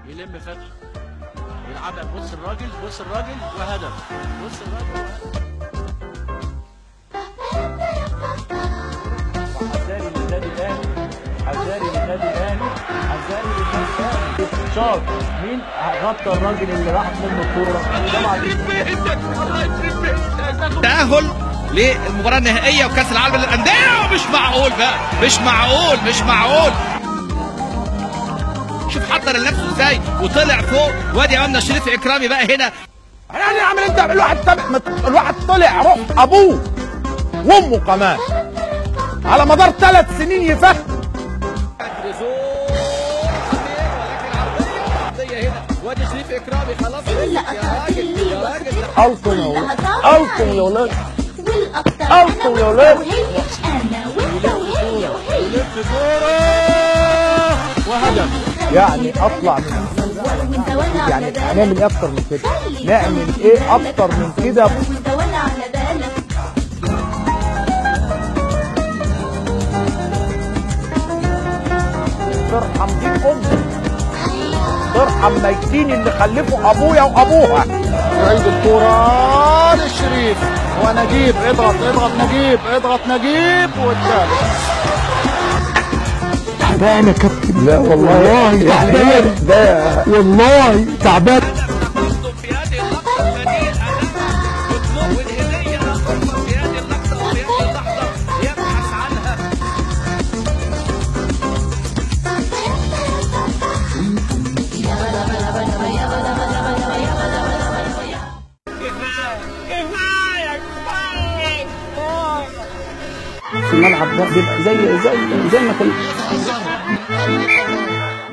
يلم فتحي يلعبها بص الراجل بص الراجل وهدف بص الراجل وهدف حذاري للنادي الاهلي حذاري للنادي الاهلي حذاري للنادي الاهلي شاط مين غطى الراجل اللي راحت منه الكوره طبعا تأهل للمباراة النهائية وكأس العالم للأندية مش معقول بقى مش معقول مش معقول شوف حضر لنفسه ازاي وطلع فوق وادي امامنا شريف اكرامي بقى هنا يعني عامل انت الواحد تابع الواحد طلع روح ابوه وامه كمان على مدار ثلاث سنين يفهم وادي شريف اكرامي خلاص اللقطات اللي وصلت ألطم يا ولاد كلها ألطم يا ولاد والأكتر ألطم يا ولاد. وهي أنا وأنت وهي وهي لف كوره وهدف يعني اطلع من وأنت ولا على يعني بالك هنعمل ايه اكتر من كده نعمل ايه اكتر من كده وأنت ولا على بالك ترحم دي امي ترحم ميتين اللي خلفوا ابويا وابوها يعيد الكرة للشريف ونجيب اضغط اضغط نجيب اضغط نجيب والثالث تعبان يا كابتن لا والله يعني ايه ده والله تعبان في هذه اللحظة البديل أمامها يطلب الهدية الأكبر في هذه اللحظة وفي هذه اللحظة يبحث عنها في الملعب ده بيبقى زي زي زي ما كنت